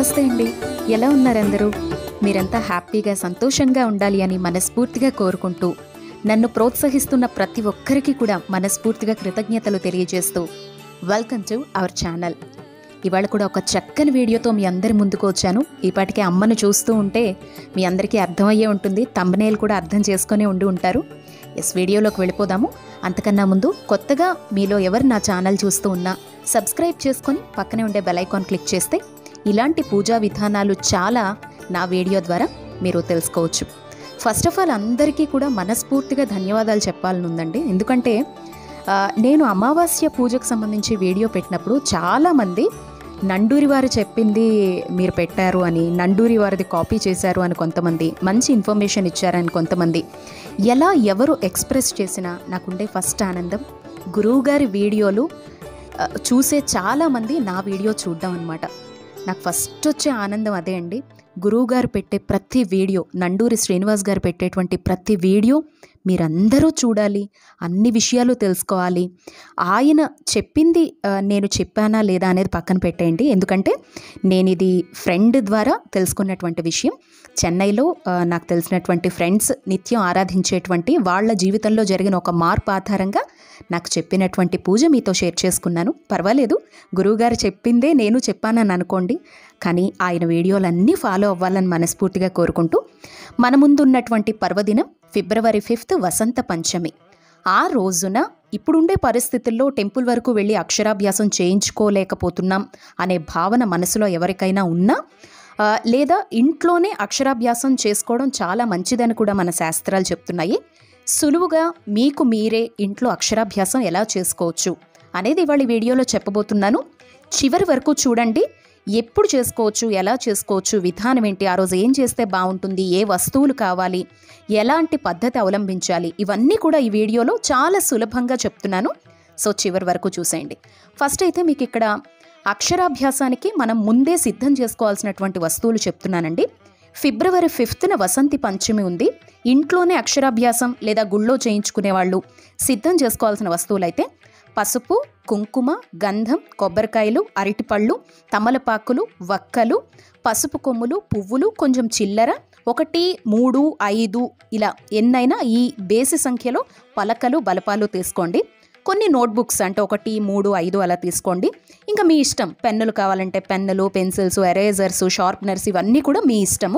నమస్తే అండి ఎలా ఉన్నారందరూ మీరంతా హ్యాపీగా సంతోషంగా ఉండాలి అని మనస్ఫూర్తిగా కోరుకుంటూ నన్ను ప్రోత్సహిస్తున్న ప్రతి ఒక్కరికి కూడా మనస్ఫూర్తిగా కృతజ్ఞతలు తెలియజేస్తూ వెల్కమ్ టు అవర్ ఛానల్ ఇవాళ కూడా ఒక చక్కని వీడియోతో మీ అందరి ముందుకు వచ్చాను ఈపాటికి అమ్మను చూస్తూ ఉంటే మీ అందరికీ అర్థమయ్యే ఉంటుంది తమ్మనేలు కూడా అర్థం చేసుకొని ఉండి ఉంటారు ఎస్ వీడియోలోకి వెళ్ళిపోదాము అంతకన్నా ముందు కొత్తగా మీలో ఎవరు నా ఛానల్ చూస్తూ ఉన్నా సబ్స్క్రైబ్ చేసుకొని పక్కనే ఉండే బెల్ ఐకాన్ క్లిక్ చేస్తే ఇలాంటి పూజా విధానాలు చాలా నా వీడియో ద్వారా మీరు తెలుసుకోవచ్చు ఫస్ట్ ఆఫ్ ఆల్ అందరికీ కూడా మనస్ఫూర్తిగా ధన్యవాదాలు చెప్పాలని ఉందండి ఎందుకంటే ఆ, నేను అమావాస్య పూజకు సంబంధించి వీడియో పెట్టినప్పుడు చాలామంది నండూరి వారు చెప్పింది మీరు పెట్టారు అని నండూరి వారిది కాపీ చేశారు అని కొంతమంది మంచి ఇన్ఫర్మేషన్ ఇచ్చారని కొంతమంది ఎలా ఎవరు ఎక్స్ప్రెస్ చేసినా నాకుండే ఫస్ట్ ఆనందం గురువుగారి వీడియోలు ఆ, చూసే చాలామంది నా వీడియో చూడడం అనమాట నాకు ఫస్ట్ వచ్చే ఆనందం అదే అండి గురువు గారు పెట్టే ప్రతి వీడియో నండూరి శ్రీనివాస్ గారు పెట్టేటువంటి ప్రతి వీడియో మీరందరూ చూడాలి అన్ని విషయాలు తెలుసుకోవాలి ఆయన చెప్పింది ఆ, నేను చెప్పానా లేదా అనేది పక్కన పెట్టేయండి ఎందుకంటే నేను ఇది ఫ్రెండ్ ద్వారా తెలుసుకున్నటువంటి విషయం చెన్నైలో ఆ, నాకు తెలిసినటువంటి ఫ్రెండ్స్ నిత్యం ఆరాధించేటువంటి వాళ్ళ జీవితంలో జరిగిన ఒక మార్పు ఆధారంగా నాకు చెప్పినటువంటి పూజ మీతో షేర్ చేసుకున్నాను పర్వాలేదు గురువుగారు చెప్పిందే నేను చెప్పానని అనుకోండి కానీ ఆయన వీడియోలన్నీ ఫాలో అవ్వాలని మనస్ఫూర్తిగా కోరుకుంటూ మన ముందు ఉన్నటువంటి పర్వదినం ఫిబ్రవరి ఫిఫ్త్ వసంత పంచమి ఆ రోజున ఇప్పుడుండే పరిస్థితుల్లో టెంపుల్ వరకు వెళ్ళి అక్షరాభ్యాసం చేయించుకోలేకపోతున్నాం అనే భావన మనసులో ఎవరికైనా ఉన్నా ఆ, లేదా ఇంట్లోనే అక్షరాభ్యాసం చేసుకోవడం చాలా మంచిదని కూడా మన శాస్త్రాలు చెప్తున్నాయి సులువుగా మీకు మీరే ఇంట్లో అక్షరాభ్యాసం ఎలా చేసుకోవచ్చు అనేది ఇవాళ ఈ వీడియోలో చెప్పబోతున్నాను చివరి వరకు చూడండి ఎప్పుడు చేసుకోవచ్చు ఎలా చేసుకోవచ్చు విధానం ఏంటి ఆ రోజు ఏం చేస్తే బాగుంటుంది ఏ వస్తువులు కావాలి ఎలాంటి పద్ధతి అవలంబించాలి ఇవన్నీ కూడా ఈ వీడియోలో చాలా సులభంగా చెప్తున్నాను సో చివరి వరకు చూసేయండి ఫస్ట్ అయితే మీకు ఇక్కడ అక్షరాభ్యాసానికి మనం ముందే సిద్ధం చేసుకోవాల్సినటువంటి వస్తువులు చెప్తున్నానండి ఫిబ్రవరి ఫిఫ్త్న వసంతి పంచమి ఉంది ఇంట్లోనే అక్షరాభ్యాసం లేదా గుళ్ళో చేయించుకునే వాళ్ళు సిద్ధం చేసుకోవాల్సిన వస్తువులు అయితే పసుపు కుంకుమ గంధం కొబ్బరికాయలు అరటిపళ్ళు తమలపాకులు వక్కలు పసుపు కొమ్ములు పువ్వులు కొంచెం చిల్లర ఒకటి మూడు ఐదు ఇలా ఎన్నైనా ఈ బేసి సంఖ్యలో పలకలు బలపాలు తీసుకోండి కొన్ని నోట్బుక్స్ అంటే ఒకటి మూడు ఐదు అలా తీసుకోండి ఇంకా మీ ఇష్టం పెన్నులు కావాలంటే పెన్నులు పెన్సిల్స్ ఎరేజర్స్ షార్ప్నర్స్ ఇవన్నీ కూడా మీ ఇష్టము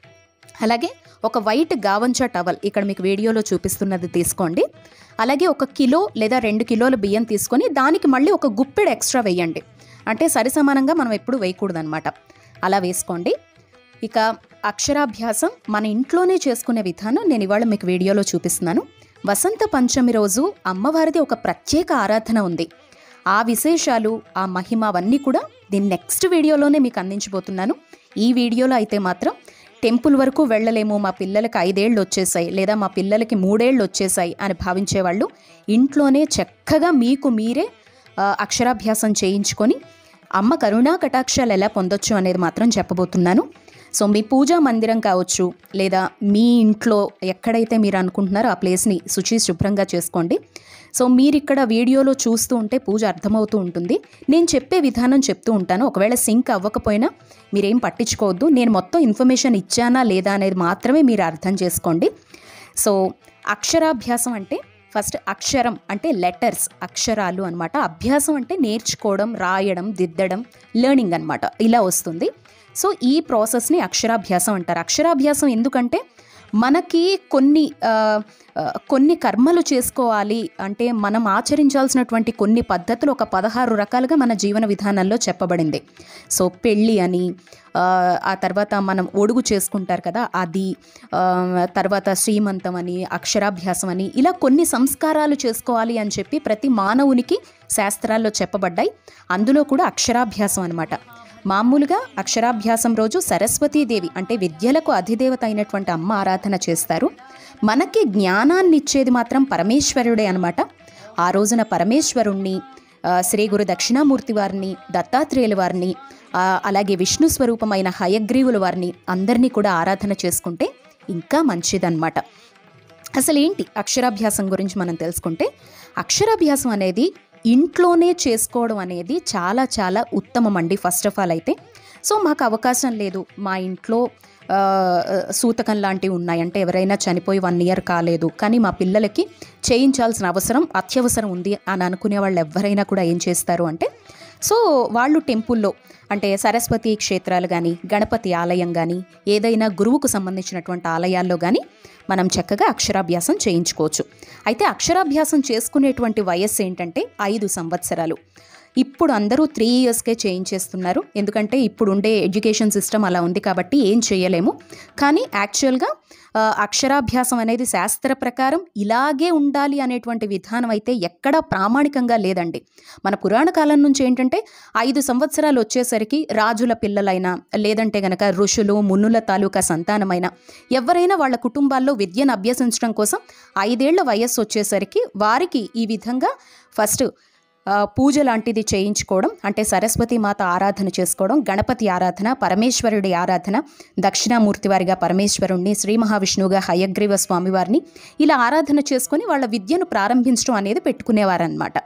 అలాగే ఒక వైట్ గావంచ టవల్ ఇక్కడ మీకు వీడియోలో చూపిస్తున్నది తీసుకోండి అలాగే ఒక కిలో లేదా రెండు కిలోల బియ్యం తీసుకొని దానికి మళ్ళీ ఒక గుప్పెడు ఎక్స్ట్రా వేయండి అంటే సరి సమానంగా మనం ఎప్పుడు వేయకూడదనమాట అలా వేసుకోండి ఇక అక్షరాభ్యాసం మన ఇంట్లోనే చేసుకునే విధానం నేను ఇవాళ మీకు వీడియోలో చూపిస్తున్నాను వసంత పంచమి రోజు అమ్మవారిది ఒక ప్రత్యేక ఆరాధన ఉంది ఆ విశేషాలు ఆ మహిమ అవన్నీ కూడా నేను నెక్స్ట్ వీడియోలోనే మీకు అందించబోతున్నాను ఈ వీడియోలో అయితే మాత్రం టెంపుల్ వరకు వెళ్ళలేము మా పిల్లలకి ఐదేళ్ళు వచ్చేసాయి లేదా మా పిల్లలకి మూడేళ్ళు వచ్చేసాయి అని భావించేవాళ్ళు ఇంట్లోనే చక్కగా మీకు మీరే ఆ, అక్షరాభ్యాసం చేయించుకొని అమ్మ కరుణా కటాక్షాలు ఎలా పొందొచ్చు అనేది మాత్రం చెప్పబోతున్నాను సో మీ పూజా మందిరం కావచ్చు లేదా మీ ఇంట్లో ఎక్కడైతే మీరు అనుకుంటున్నారో ఆ ప్లేస్ని శుచి శుభ్రంగా చేసుకోండి సో మీరు ఇక్కడ వీడియోలో చూస్తూ ఉంటే పూజ అర్థమవుతూ ఉంటుంది నేను చెప్పే విధానం చెప్తూ ఉంటాను ఒకవేళ సింక్ అవ్వకపోయినా మీరేం పట్టించుకోవద్దు నేను మొత్తం ఇన్ఫర్మేషన్ ఇచ్చానా లేదా అనేది మాత్రమే మీరు అర్థం చేసుకోండి సో అక్షరాభ్యాసం అంటే ఫస్ట్ అక్షరం అంటే లెటర్స్ అక్షరాలు అనమాట అభ్యాసం అంటే నేర్చుకోవడం రాయడం దిద్దడం లెర్నింగ్ అనమాట ఇలా వస్తుంది సో ఈ ప్రాసెస్ని అక్షరాభ్యాసం అంటారు అక్షరాభ్యాసం ఎందుకంటే మనకి కొన్ని ఆ, ఆ, కొన్ని కర్మలు చేసుకోవాలి అంటే మనం ఆచరించాల్సినటువంటి కొన్ని పద్ధతులు ఒక పదహారు రకాలుగా మన జీవన విధానంలో చెప్పబడింది సో పెళ్ళి అని ఆ, ఆ తర్వాత మనం ఒడుగు చేసుకుంటారు కదా అది ఆ, తర్వాత శ్రీమంతం అని అక్షరాభ్యాసం అని ఇలా కొన్ని సంస్కారాలు చేసుకోవాలి అని చెప్పి ప్రతి మానవునికి శాస్త్రాల్లో చెప్పబడ్డాయి అందులో కూడా అక్షరాభ్యాసం అనమాట మామూలుగా అక్షరాభ్యాసం రోజు సరస్వతీదేవి అంటే విద్యలకు అధిదేవత అయినటువంటి అమ్మ ఆరాధన చేస్తారు మనకి జ్ఞానాన్ని ఇచ్చేది మాత్రం పరమేశ్వరుడే అనమాట ఆ రోజున పరమేశ్వరుణ్ణి ఆ, శ్రీ గురు దక్షిణామూర్తి వారిని దత్తాత్రేయుల వారిని ఆ, అలాగే విష్ణు స్వరూపమైన హయగ్రీవుల వారిని అందరినీ కూడా ఆరాధన చేసుకుంటే ఇంకా మంచిదన్నమాట అసలు ఏంటి అక్షరాభ్యాసం గురించి మనం తెలుసుకుంటే అక్షరాభ్యాసం అనేది ఇంట్లోనే చేసుకోవడం అనేది చాలా చాలా ఉత్తమం అండి ఫస్ట్ ఆఫ్ ఆల్ అయితే సో మాకు అవకాశం లేదు మా ఇంట్లో ఆ, సూతకం లాంటివి ఉన్నాయి అంటే ఎవరైనా చనిపోయి వన్ ఇయర్ కాలేదు కానీ మా పిల్లలకి చేయించాల్సిన అవసరం అత్యవసరం ఉంది అని అనుకునే వాళ్ళు ఎవరైనా కూడా ఏం చేస్తారు అంటే సో వాళ్ళు టెంపుల్లో అంటే సరస్వతి క్షేత్రాలు కానీ గణపతి ఆలయం కానీ ఏదైనా గురువుకు సంబంధించినటువంటి ఆలయాల్లో కానీ మనం చక్కగా అక్షరాభ్యాసం చేయించుకోవచ్చు అయితే అక్షరాభ్యాసం చేసుకునేటువంటి వయస్సు ఏంటంటే ఐదు సంవత్సరాలు ఇప్పుడు అందరూ త్రీ ఇయర్స్కే చేయించేస్తున్నారు ఎందుకంటే ఇప్పుడు ఉండే ఎడ్యుకేషన్ సిస్టమ్ అలా ఉంది కాబట్టి ఏం చేయలేము కానీ యాక్చువల్గా ఆ, అక్షరాభ్యాసం అనేది శాస్త్ర ప్రకారం ఇలాగే ఉండాలి అనేటువంటి విధానం అయితే ఎక్కడా ప్రామాణికంగా లేదండి మన పురాణ కాలం నుంచి ఏంటంటే ఐదు సంవత్సరాలు వచ్చేసరికి రాజుల పిల్లలైనా లేదంటే గనక ఋషులు మునుల తాలూకా సంతానమైన ఎవరైనా వాళ్ళ కుటుంబాల్లో విద్యను అభ్యసించడం కోసం ఐదేళ్ల వయస్సు వచ్చేసరికి వారికి ఈ విధంగా ఫస్ట్ ఆ, పూజ లాంటిది చేయించుకోవడం అంటే సరస్వతి మాత ఆరాధన చేసుకోవడం గణపతి ఆరాధన పరమేశ్వరుడి ఆరాధన దక్షిణామూర్తి వారిగా పరమేశ్వరుణ్ణి శ్రీ మహావిష్ణువుగా హయగ్రీవ స్వామివారిని ఇలా ఆరాధన చేసుకొని వాళ్ళ విద్యను ప్రారంభించడం అనేది పెట్టుకునేవారనమాట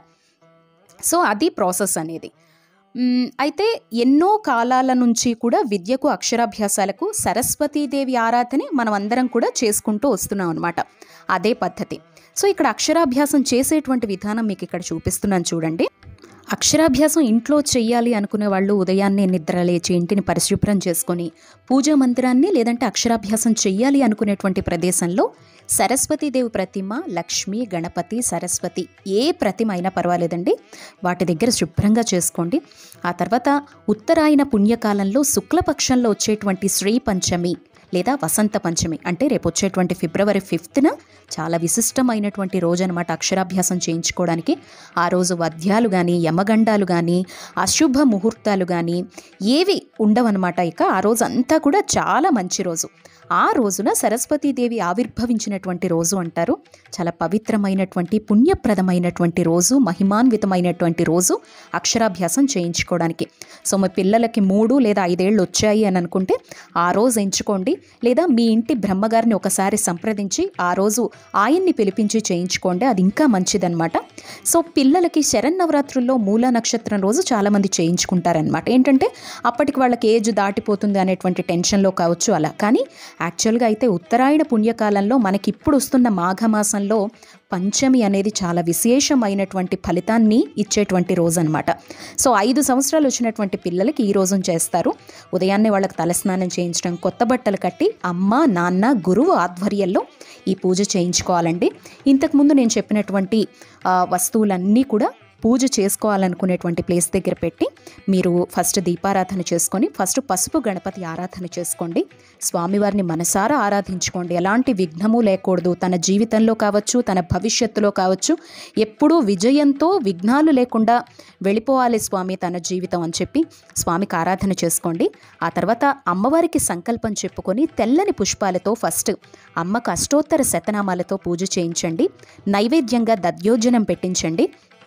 సో అది ప్రాసెస్ అనేది మ్మ్, అయితే ఎన్నో కాలాల నుంచి కూడా విద్యకు అక్షరాభ్యాసాలకు సరస్వతీదేవి ఆరాధనే మనం అందరం కూడా చేసుకుంటూ వస్తున్నాం అనమాట అదే పద్ధతి సో ఇక్కడ అక్షరాభ్యాసం చేసేటువంటి విధానం మీకు ఇక్కడ చూపిస్తున్నాను చూడండి అక్షరాభ్యాసం ఇంట్లో చెయ్యాలి అనుకునే వాళ్ళు ఉదయాన్నే నిద్ర లేచి ఇంటిని పరిశుభ్రం చేసుకొని పూజా మందిరాన్ని లేదంటే అక్షరాభ్యాసం చెయ్యాలి అనుకునేటువంటి ప్రదేశంలో సరస్వతీదేవి ప్రతిమ లక్ష్మి గణపతి సరస్వతి ఏ ప్రతిమ అయినా పర్వాలేదండి వాటి దగ్గర శుభ్రంగా చేసుకోండి ఆ తర్వాత ఉత్తరాయణ పుణ్యకాలంలో శుక్లపక్షంలో వచ్చేటువంటి శ్రీ పంచమి లేదా వసంత పంచమి అంటే రేపు వచ్చేటువంటి ఫిబ్రవరి ఫిఫ్త్న చాలా విశిష్టమైనటువంటి రోజు అనమాట అక్షరాభ్యాసం చేయించుకోవడానికి ఆ రోజు వద్యాలు కానీ యమగండాలు కానీ అశుభ ముహూర్తాలు కానీ ఏవి ఉండవన్నమాట ఇక ఆ రోజు అంతా కూడా చాలా మంచి రోజు ఆ రోజున సరస్వతీదేవి ఆవిర్భవించినటువంటి రోజు అంటారు చాలా పవిత్రమైనటువంటి పుణ్యప్రదమైనటువంటి రోజు మహిమాన్వితమైనటువంటి రోజు అక్షరాభ్యాసం చేయించుకోవడానికి సో మీ పిల్లలకి మూడు లేదా ఐదేళ్ళు వచ్చాయి అని అనుకుంటే ఆ రోజు ఎంచుకోండి లేదా మీ ఇంటి బ్రహ్మగారిని ఒకసారి సంప్రదించి ఆ రోజు ఆయన్ని పిలిపించి చేయించుకోండి అది ఇంకా మంచిదన్నమాట సో పిల్లలకి శరన్నవరాత్రుల్లో మూల నక్షత్రం రోజు చాలామంది చేయించుకుంటారనమాట ఏంటంటే అప్పటికి వాళ్ళకి ఏజ్ దాటిపోతుంది అనేటువంటి టెన్షన్లో కావచ్చు అలా కానీ యాక్చువల్గా అయితే ఉత్తరాయణ పుణ్యకాలంలో మనకి ఇప్పుడు వస్తున్న మాఘమాసంలో పంచమి అనేది చాలా విశేషమైనటువంటి ఫలితాన్ని ఇచ్చేటువంటి రోజు అనమాట సో ఐదు సంవత్సరాలు వచ్చినటువంటి పిల్లలకి ఈ రోజున చేస్తారు ఉదయాన్నే వాళ్ళకి తలస్నానం చేయించడం కొత్త బట్టలు కట్టి అమ్మ నాన్న గురువు ఆధ్వర్యంలో ఈ పూజ చేయించుకోవాలండి ఇంతకుముందు నేను చెప్పినటువంటి ఆ, వస్తువులన్నీ కూడా పూజ చేసుకోవాలనుకునేటువంటి ప్లేస్ దగ్గర పెట్టి మీరు ఫస్ట్ దీపారాధన చేసుకొని ఫస్ట్ పసుపు గణపతి ఆరాధన చేసుకోండి స్వామివారిని మనసారా ఆరాధించుకోండి ఎలాంటి విఘ్నము లేకూడదు తన జీవితంలో కావచ్చు తన భవిష్యత్తులో కావచ్చు ఎప్పుడూ విజయంతో విఘ్నాలు లేకుండా వెళ్ళిపోవాలి స్వామి తన జీవితం అని చెప్పి స్వామికి ఆరాధన చేసుకోండి ఆ తర్వాత అమ్మవారికి సంకల్పం చెప్పుకొని తెల్లని పుష్పాలతో ఫస్ట్ అమ్మకు అష్టోత్తర శతనామాలతో పూజ చేయించండి నైవేద్యంగా దద్యోజనం పెట్టించండి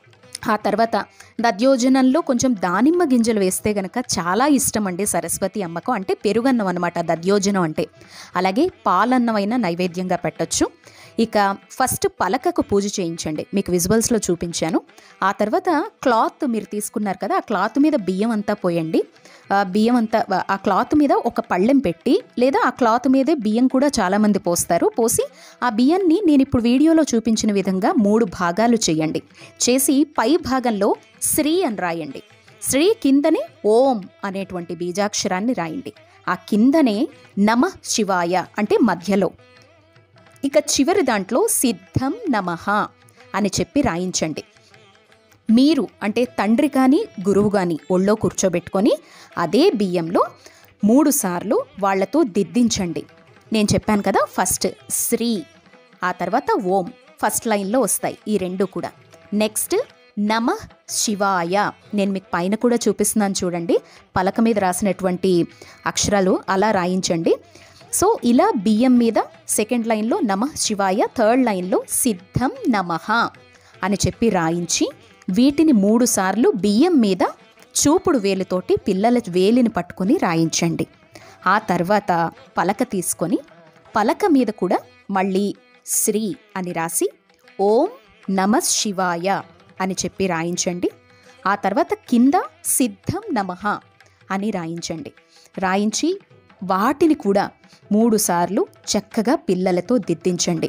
ఆ తర్వాత దద్యోజనంలో కొంచెం దానిమ్మ గింజలు వేస్తే గనక చాలా ఇష్టం అండి సరస్వతి అమ్మకు అంటే పెరుగన్నం అనమాట దద్యోజనం అంటే అలాగే పాలన్నమైనా నైవేద్యంగా పెట్టొచ్చు ఇక ఫస్ట్ పలకకు పూజ చేయించండి మీకు విజువల్స్లో చూపించాను ఆ తర్వాత క్లాత్ మీరు తీసుకున్నారు కదా ఆ క్లాత్ మీద బియ్యం అంతా పోయండి ఆ బియ్యం అంతా ఆ క్లాత్ మీద ఒక పళ్ళెం పెట్టి లేదా ఆ క్లాత్ మీదే బియ్యం కూడా చాలామంది పోస్తారు పోసి ఆ బియ్యాన్ని నేను ఇప్పుడు వీడియోలో చూపించిన విధంగా మూడు భాగాలు చేయండి చేసి పై భాగంలో శ్రీ అని రాయండి శ్రీ కిందనే ఓం అనేటువంటి బీజాక్షరాన్ని రాయండి ఆ కిందనే నమ శివాయ అంటే మధ్యలో ఇక చివరి దాంట్లో సిద్ధం నమః అని చెప్పి రాయించండి మీరు అంటే తండ్రి కానీ గురువు కానీ ఒళ్ళో కూర్చోబెట్టుకొని అదే బియ్యంలో మూడు సార్లు వాళ్లతో దిద్దించండి నేను చెప్పాను కదా ఫస్ట్ శ్రీ ఆ తర్వాత ఓం ఫస్ట్ లైన్లో వస్తాయి ఈ రెండు కూడా నెక్స్ట్ నమ శివాయ నేను మీకు పైన కూడా చూపిస్తున్నాను చూడండి పలక మీద రాసినటువంటి అక్షరాలు అలా రాయించండి సో ఇలా బియ్యం మీద సెకండ్ లైన్లో నమ శివాయ థర్డ్ లైన్లో సిద్ధం నమః అని చెప్పి రాయించి వీటిని మూడు సార్లు బియ్యం మీద చూపుడు వేలుతోటి పిల్లల వేలిని పట్టుకొని రాయించండి ఆ తర్వాత పలక తీసుకొని పలక మీద కూడా మళ్ళీ శ్రీ అని రాసి ఓం నమ శివాయ అని చెప్పి రాయించండి ఆ తర్వాత కింద సిద్ధం నమః అని రాయించండి రాయించి వాటిని కూడా మూడు సార్లు చక్కగా పిల్లలతో దిద్దించండి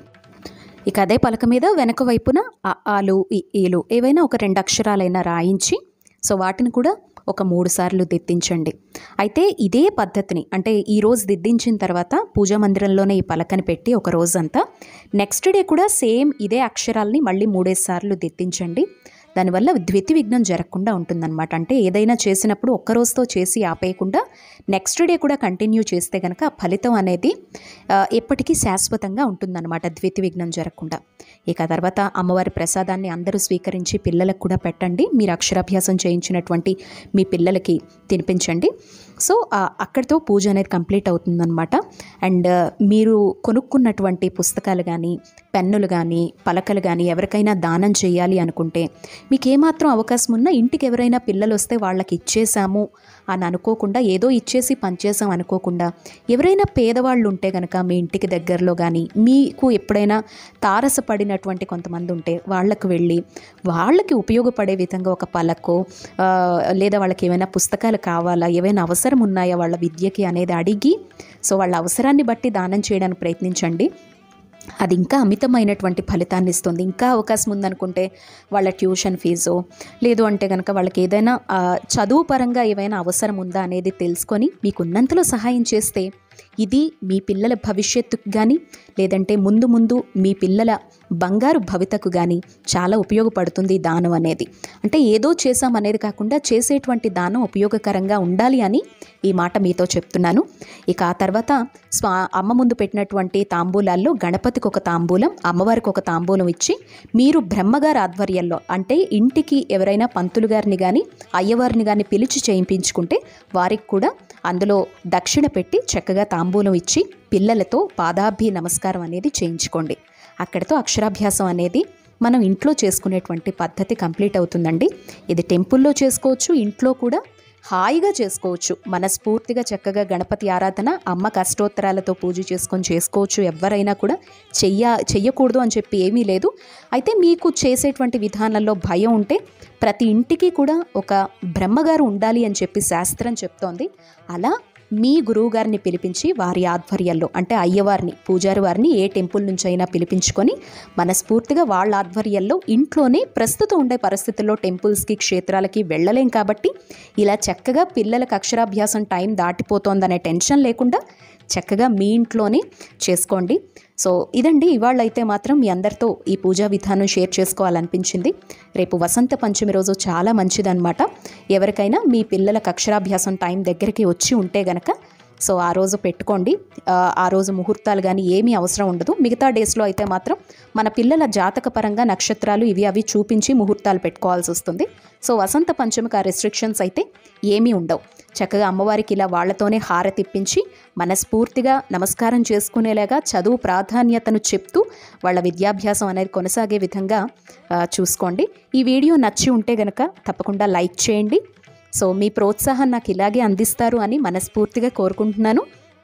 ఇక అదే పలక మీద వెనక వైపున అ, ఆలు ఇ, ఈలు ఏవైనా ఒక రెండు అక్షరాలైనా రాయించి సో వాటిని కూడా ఒక మూడు సార్లు దిద్దించండి అయితే ఇదే పద్ధతిని అంటే ఈ రోజు దిద్దించిన తర్వాత పూజా మందిరంలోనే ఈ పలకని పెట్టి ఒక రోజంతా నెక్స్ట్ డే కూడా సేమ్ ఇదే అక్షరాల్ని మళ్ళీ మూడేసి సార్లు దిద్దించండి దానివల్ల ద్వితి విఘ్నం జరగకుండా ఉంటుందన్నమాట అంటే ఏదైనా చేసినప్పుడు ఒక్క రోజుతో చేసి ఆపేయకుండా నెక్స్ట్ డే కూడా కంటిన్యూ చేస్తే కనుక ఆ ఫలితం అనేది ఆ, ఎప్పటికీ శాశ్వతంగా ఉంటుందన్నమాట ద్వితి విఘ్నం జరగకుండా ఇక తర్వాత అమ్మవారి ప్రసాదాన్ని అందరూ స్వీకరించి పిల్లలకు కూడా పెట్టండి మీరు అక్షరాభ్యాసం చేయించినటువంటి మీ పిల్లలకి తినిపించండి సో ఆ, అక్కడితో పూజ అనేది కంప్లీట్ అవుతుందన్నమాట అండ్ మీరు కొనుక్కున్నటువంటి పుస్తకాలు కానీ పెన్నులు కానీ పలకలు కానీ ఎవరికైనా దానం చేయాలి అనుకుంటే మీకు ఏమాత్రం అవకాశం ఉన్నా ఇంటికి ఎవరైనా పిల్లలు వస్తే వాళ్ళకి ఇచ్చేసాము అని అనుకోకుండా ఏదో ఇచ్చేసి పనిచేసాం అనుకోకుండా ఎవరైనా పేదవాళ్ళు ఉంటే కనుక మీ ఇంటికి దగ్గరలో కానీ మీకు ఎప్పుడైనా తారసపడినటువంటి కొంతమంది ఉంటే వాళ్ళకు వెళ్ళి వాళ్ళకి ఉపయోగపడే విధంగా ఒక పలకో ఆ, లేదా వాళ్ళకి ఏమైనా పుస్తకాలు కావాలా ఏవైనా అవసరం ఉన్నాయా వాళ్ళ విద్యకి అనేది అడిగి సో వాళ్ళ అవసరాన్ని బట్టి దానం చేయడానికి ప్రయత్నించండి అది ఇంకా అమితమైనటువంటి ఫలితాన్ని ఇస్తుంది ఇంకా అవకాశం ఉందనుకుంటే వాళ్ళ ట్యూషన్ ఫీజు లేదు అంటే కనుక వాళ్ళకి ఏదైనా ఆ, చదువు పరంగా ఏమైనా అవసరం ఉందా అనేది తెలుసుకొని మీకు ఉన్నంతలో సహాయం చేస్తే ఇది మీ పిల్లల భవిష్యత్తుకు కానీ లేదంటే ముందు ముందు మీ పిల్లల బంగారు భవితకు కానీ చాలా ఉపయోగపడుతుంది ఈ దానం అనేది అంటే ఏదో చేసాం అనేది కాకుండా చేసేటువంటి దానం ఉపయోగకరంగా ఉండాలి అని ఈ మాట మీతో చెప్తున్నాను ఇక ఆ తర్వాత స్వా అమ్మ ముందు పెట్టినటువంటి తాంబూలాల్లో గణపతికి ఒక తాంబూలం అమ్మవారికి ఒక తాంబూలం ఇచ్చి మీరు బ్రహ్మగారి ఆధ్వర్యంలో అంటే ఇంటికి ఎవరైనా పంతులు గారిని కానీ అయ్యవారిని కానీ పిలిచి చేయించుకుంటే వారికి కూడా అందులో దక్షిణ పెట్టి చక్కగా తాంబూలం ఇచ్చి పిల్లలతో పాదాభి నమస్కారం అనేది చేయించుకోండి అక్కడితో అక్షరాభ్యాసం అనేది మనం ఇంట్లో చేసుకునేటువంటి పద్ధతి కంప్లీట్ అవుతుందండి ఇది టెంపుల్లో చేసుకోవచ్చు ఇంట్లో కూడా హాయిగా చేసుకోవచ్చు మనస్ఫూర్తిగా చక్కగా గణపతి ఆరాధన అమ్మ కష్టోత్తరాలతో పూజ చేసుకొని చేసుకోవచ్చు ఎవరైనా కూడా చెయ్య చెయ్యకూడదు అని చెప్పి ఏమీ లేదు అయితే మీకు చేసేటువంటి విధానంలో భయం ఉంటే ప్రతి ఇంటికి కూడా ఒక బ్రహ్మగారు ఉండాలి అని చెప్పి శాస్త్రం చెప్తోంది అలా మీ గురువుగారిని పిలిపించి వారి ఆధ్వర్యంలో అంటే అయ్యవారిని పూజారి వారిని ఏ టెంపుల్ నుంచి అయినా పిలిపించుకొని మనస్ఫూర్తిగా వాళ్ళ ఆధ్వర్యంలో ఇంట్లోనే ప్రస్తుతం ఉండే పరిస్థితుల్లో టెంపుల్స్కి క్షేత్రాలకి వెళ్ళలేం కాబట్టి ఇలా చక్కగా పిల్లలకు అక్షరాభ్యాసం టైం దాటిపోతోందనే టెన్షన్ లేకుండా చక్కగా మీ ఇంట్లోనే చేసుకోండి సో ఇదండి ఇవాళ అయితే మాత్రం మీ అందరితో ఈ పూజా విధానం షేర్ చేసుకోవాలనిపించింది రేపు వసంత పంచమి రోజు చాలా మంచిదన్నమాట ఎవరికైనా మీ పిల్లలకు అక్షరాభ్యాసం టైం దగ్గరికి వచ్చి ఉంటే గనక సో ఆ రోజు పెట్టుకోండి ఆ, ఆ రోజు ముహూర్తాలు కానీ ఏమీ అవసరం ఉండదు మిగతా డేస్లో అయితే మాత్రం మన పిల్లల జాతక పరంగా నక్షత్రాలు ఇవి అవి చూపించి ముహూర్తాలు పెట్టుకోవాల్సి వస్తుంది సో వసంత పంచమికి ఆ రెస్ట్రిక్షన్స్ అయితే ఏమీ ఉండవు చక్కగా అమ్మవారికి ఇలా వాళ్ళతోనే హారతిప్పించి మనస్ఫూర్తిగా నమస్కారం చేసుకునేలాగా చదువు ప్రాధాన్యతను చెప్తూ వాళ్ళ విద్యాభ్యాసం అనేది కొనసాగే విధంగా ఆ, చూసుకోండి ఈ వీడియో నచ్చి ఉంటే గనక తప్పకుండా లైక్ చేయండి సో మీ ప్రోత్సాహం నాకు ఇలాగే అందిస్తారు అని మనస్ఫూర్తిగా కోరుకుంటున్నాను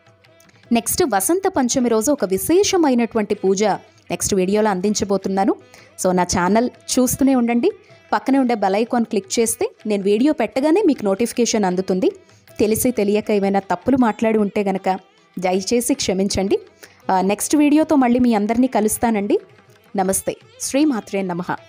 నెక్స్ట్ వసంత పంచమి రోజు ఒక విశేషమైనటువంటి పూజ నెక్స్ట్ వీడియోలో అందించబోతున్నాను సో నా ఛానల్ చూస్తూనే ఉండండి పక్కనే ఉండే బెల్ ఐకాన్ క్లిక్ చేస్తే నేను వీడియో పెట్టగానే మీకు నోటిఫికేషన్ అందుతుంది తెలిసి తెలియక ఏమైనా తప్పులు మాట్లాడి ఉంటే గనక దయచేసి క్షమించండి ఆ, నెక్స్ట్ వీడియోతో మళ్ళీ మీ అందరినీ కలుస్తానండి నమస్తే శ్రీమాత్రే నమః